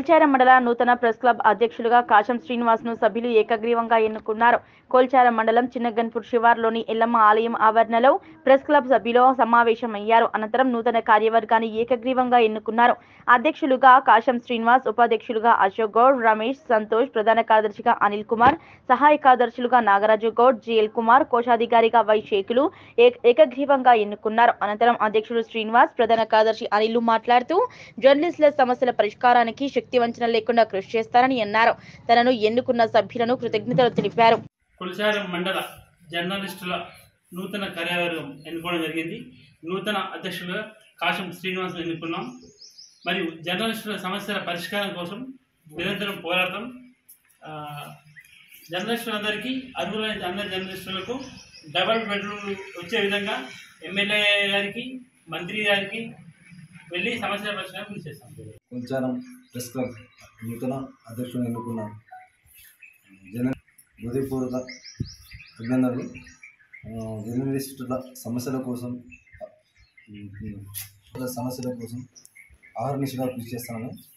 కొల్చారం మండల నూతన press club అధ్యక్షులుగా కాశం శ్రీనివాస్ ను సభ్యులు ఏకగ్రీవంగా ఎన్నుకున్నారు కొల్చారం మండలం చిన్నగన్పూర్ శివార్లోని ఎల్లమ్మ ఆలయం ఆవరణలో ప్రెస్ క్లబ్ సభ్యులు సమావేశమయ్యారు అనంతరం నూతన కార్యవర్గాన్ని ఏకగ్రీవంగా ఎన్నుకున్నారు అధ్యక్షులుగా కాశం శ్రీనివాస్ ఉపాధ్యక్షులుగా అశోక్ గౌడ్ రమేష్ సంతోష్ ప్రధాన కార్యదర్శిగా అనిల్ కుమార్ సహాయ కార్యదర్శులుగా నాగరాజు గౌడ్ జిఎల్ కుమార్ కోశాధికారిగా వై షేకులు ఏక- ఏకగ్రీవంగా ఎన్నుకున్నారు అనంతరం అధ్యక్షుడు శ్రీనివాస్ ప్రధాన కార్యదర్శి అనిల్ మాట్లాడుతూ జర్నలిస్టుల సమస్యల పరిష్కారానికి శక్తి వంచన లేకుండా కృషి చేస్తారని అన్నారు తనను ఎన్నుకున్న సభ్యులను కృతజ్ఞతలు తెలిపారు కులచారం మండల జర్నలిస్టుల నూతన కార్యవర్గం ఎన్నుకోవడం జరిగింది నూతన అధ్యక్షులుగా కాశం శ్రీనివాస్ ఎన్నుకున్నాం మరియు జర్నలిస్టుల సమస్యల పరిష్కారం కోసం నిరంతరం పోరాటం ఆ, జర్నలిస్టులందరికీ అర్హులైన అందరి జర్నలిస్టులకు డబల్ బెడ్రూమ్ వచ్చే విధంగా ఎమ్మెల్యే గారికి మంత్రి గారికి వెళ్ళి సమస్యల పరిష్కారం కృషి చేస్తాం కొంచారం ప్రెస్ క్లబ్ నూతన అధ్యక్షుని ఎన్నుకున్న జన హృదయపూర్వక అభినందనలు ఆ, జర్నలిస్టుల సమస్యల కోసం ఉమ్, సమస్యల కోసం ఆహర్నిశగా కృషి చేస్తానని